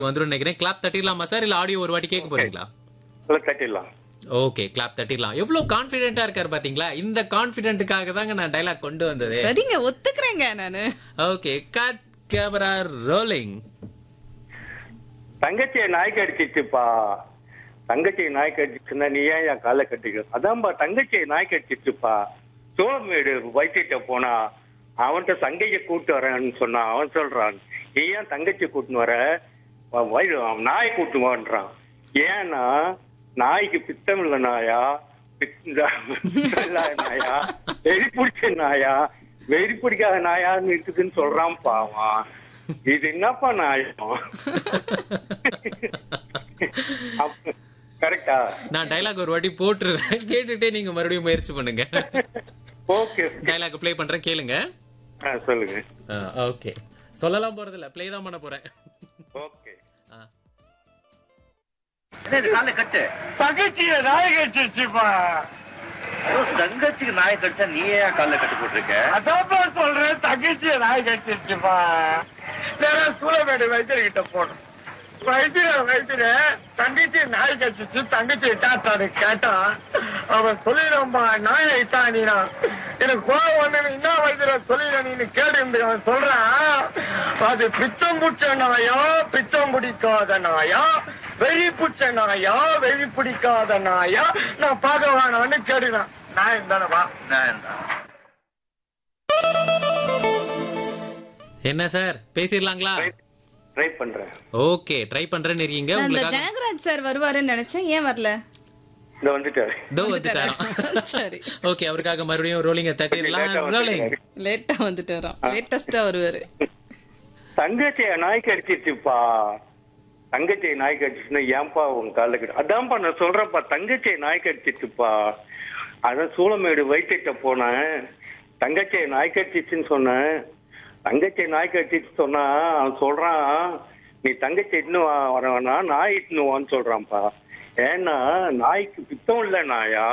வந்துரும் நினைக்கிறேன் கிளாப் தட்டிடலாமா சார் இல்ல ஆடியோ ஒரு வாட்டி கேட்க போறீங்களா இல்லை தட்டிடலாம் ஓகே கிளாப் தட்டிடலாம் எவ்வளவு கான்பிடென்ட்டா இருக்காரு பாத்தீங்களா இந்த கான்பிடென்ட்டுக்காக தாங்க நான் டைலாக் கொண்டு வந்தது சரிங்க ஒத்துக்கிறேங்க நானு ஓகே கட் கேமரா ரோலிங் தங்கச்சியை நாய்க்கு அடிச்சிச்சுப்பா தங்கச்சியை நாய்க்கு அடிச்சுன்னா நீ ஏன் என் காலை கட்டிக்க அதான்பா தங்கச்சியை நாய்க்கு அடிச்சிச்சுப்பா சோளமேடு வைத்திட்ட போனா அவன்கிட்ட தங்கையை கூட்டு வரேன்னு சொன்னான் அவன் சொல்றான் நீ ஏன் தங்கச்சி கூட்டின்னு வர வ- வயலு- அவன் நாயை கூட்டு வான்றான் ஏன்னா நாய்க்கு பித்தம் இல்ல நாயா பித்த- பித்தம் இல்லாத நாயா வெறி பிடிச்ச நாயா வெறி பிடிக்காத நாயான்னு இருக்குதுன்னு சொல்றான் பாவம் இது என்னப்பா நாயம் கரெக்டா நான் டைலாக் ஒரு வாட்டி போட்டுருந்தேன் கேட்டுட்டே நீங்க மறுபடியும் முயற்சி பண்ணுங்க ஓகே டைலாக் ப்ளே பண்றேன் கேளுங்க சொல்லுங்க ஓகே சொல்லலாம் போறது இல்ல ப்ளே தான் பண்ண போறேன் ஓகே ஆ. காலை கட்டு தங்கச்சிய நாய் கட்டிச்சுப்பா ஐயோ, தங்கச்சிக்கு நாய் கடிச்சா நீ ஏன் கால கட்டு போட்டிருக்க அதான்ப்பா சொல்றேன் தங்கச்சிய நாய் கட்டிச்சுப்பா நேரா சூளமேடு வைத்தியர்கிட்ட போனோம் வைத்திய வைத்திய தங்கச்சி நாய் கட்டிச்சு தங்கச்சி இட்டாத்தாரு கேட்டான் அவன் சொல்லிடும்பா நாயை இட்டானினா எனக்கு கோவம் வந்து என்ன வைத்திய சொல்லிட நீ கேடு அவன் சொல்றான் அது பித்தம் புடிச்ச நாயா பித்தம் பிடிக்காத நாயா வெறி புடிச்ச நாயா வெறி பிடிக்காத நாயா நான் பார்க்க வேணாம்னு கேடுவேன் நான் தானேப்பா நான் தான். என்ன சார் பேசிடலாங்களா ட்ரை பண்றேன் ஓகே ட்ரை பண்றேன்னு இருக்கீங்க நான் இந்த உங்களுக்காக ஜனகராஜ் சார் வருவாருன்னு நினைச்சேன் ஏன் வரல இந்த வந்துட்டாரு இதோ வந்துட்டாராம் சரி ஓகே அவருக்காக மறுபடியும் ரோலிங்க Late ஆ தட்டிடலாம் ரோலிங் வந்துட்டாரு. லேட்டா வந்துட்டாராம் லேட்டஸ்டா வருவாரு தங்கச்சிய நாய்க்கு அடிச்சிச்சுப்பா தங்கச்சியை நாய்க்கு அடிச்சுன்னா ஏன்பா உன் காலில் கட்டு அதான்ப்பா நான் சொல்றேன்ப்பா தங்கச்சியை நாய்க்கு அடிச்சிச்சுப்பா அதான் சூளமேடு வைத்திட்ட போனேன் தங்கச்சியை நாய்க்கு அடிச்சிச்சுன்னு சொன்னேன் தங்கச்சியை நாய்க்கு அடிச்சிச்சு சொன்னா அவன் சொல்றான் நீ தங்கச்சி இன்னும் வர வேணாம் நாய் இட்டுன்னு வான்னு சொல்றான்ப்பா ஏன்னா நாய்க்கு பித்தம் இல்ல நாயா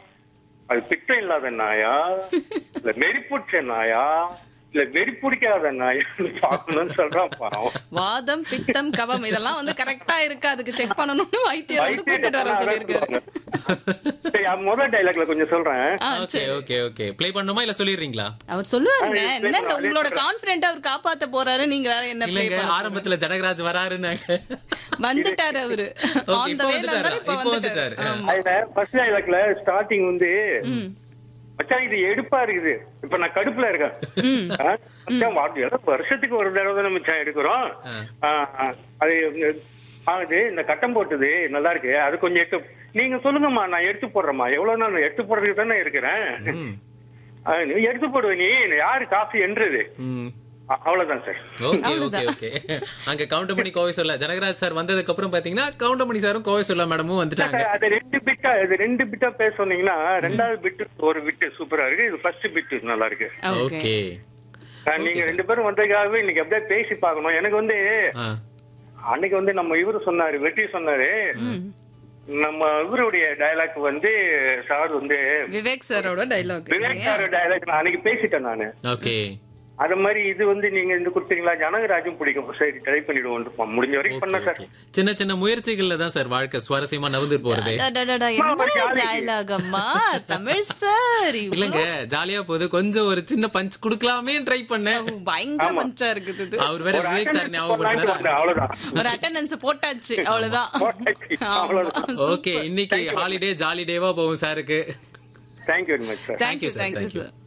அது பித்தம் இல்லாத நாயா இல்ல மெரிப்புடிச்ச நாயா இல்ல வெறி பிடிக்காத நாயான்னு பாக்கணும்னு சொல்றான் பாவம் வாதம் பித்தம் கவம் இதெல்லாம் வந்து கரெக்டா இருக்கு அதுக்கு செக் பண்ணணும்னு வைத்தியர் வந்து கூட்டிட்டு வர சொல்லியிருக்காரு சரி அது முதல் டைலாக்ல கொஞ்சம் சொல்றேன் ஆ, ஓகே சரி. ஓகே ஓகே ப்ளே பண்ணுமா இல்ல சொல்லிடுறீங்களா அவர் சொல்லுவாருங்க ஆ, இது என்னங்க பேசுறோம், உங்களோட இது கான்பிடென்ட் அவர் காப்பாத்த போறாரு நீங்க வேற என்ன play இல்லங்க பண்ண ஆரம்பத்துல ஜனகராஜ் வராருன்னாங்க வந்துட்டாரு அவரு Okay, ஆன் த இப்போ வேல வந்துட்டாரா? இருந்தாரு இப்ப இப்போ வந்துட்டாரு வந்துட்டாரு. ஆமா. அதுல ஃபர்ஸ்ட் டைலாக்ல ஸ்டார்டிங் வந்து ம். மச்சான் இது எடுப்பா இருக்குது இப்ப நான் கடுப்புல இருக்கேன் ம். ஆ? மச்சான் வா- ஏதோ வருஷத்துக்கு ஒரு தடவை தானே மச்சான் எடுக்கிறோம் ஆ. ஆ, ஆ. அது ஆகுது இந்த கட்டம் போட்டது நல்லா இருக்கு அது கொஞ்சம் எடுத்து நீங்க சொல்லுங்கம்மா நான் எடுத்து போடுறேம்மா எவ்வளவு நான் எடுத்து போடுறதுக்கு தானே இருக்கிறேன் ம். ஆ, நீ எடுத்து போடுவ நீ யாரு காசு என்றது ம். அ- அவ்வளவுதான் சார் ஓகே ஓகே ஓகே அங்க கவுண்டமணி கோவை சொல்ல ஜனகராஜ் சார் வந்ததுக்கு அப்புறம் பாத்தீங்கன்னா கவுண்டமணி சாரும் கோவை சொல்ல மேடமும் வந்துட்டாங்க அது ரெண்டு பிட்டா இது ரெண்டு பிட்டா பேச சொன்னீங்கன்னா ரெண்டாவது பிட்டு ஒரு பிட்டு சூப்பரா இருக்கு இது ஃபர்ஸ்ட் பிட்டு நல்லா இருக்கு ஓகே ஓகே ஆ, நீங்க ரெண்டு பேரும் வந்ததுக்காகவே இன்னைக்கு அப்படியே பேசி பார்க்கணும் எனக்கு வந்து ஆ. அன்னைக்கு வந்து நம்ம இவரு சொன்னாரு வெற்றி சொன்னாரு நம்ம இவருடைய டயலாக் வந்து சார் வந்து விவேக் சாரோட டைலாக் விவேக் சார் டயலாக் நான் அன்னைக்கு பேசிட்டேன் நானு ஓகே அது மாதிரி இது வந்து நீங்க இந்த கொடுத்தீங்களா ஜனகராஜும் பிடிக்கும் சரி ட்ரை பண்ணிடுவோம் முடிஞ்ச வரைக்கும் பண்ண ஓகே சார் ஓகே சின்ன சின்ன முயற்சிகள்ல தான் சார் வாழ்க்கை சுவாரஸ்யமா நகர்ந்து போறது என்ன டைலாக் அம்மா தமிழ் சார் இல்லங்க ஜாலியா போகுது கொஞ்சம் ஒரு சின்ன பஞ்ச் குடுக்கலாமே ட்ரை பண்ணேன் பயங்கர பஞ்சா இருக்குது இது. அவர் வேற ஒரு விவேக் சார் attendance போடலான்ட்டு ஞாபகப்படுத்தினாரா வந்தேன், அவ்வளவுதான் ஒரு அட்டெண்டன்ஸ் போட்டாச்சு அவ்வளவுதான் போட்டாச்சு, ஆமா. அவ்வளவுதான். ஓகே இன்னைக்கு ஹாலிடே ஜாலி டேவா போகும் சாருக்கு thank you very much sir Thank you, Thank you, sir. thank you, Thank you. sir.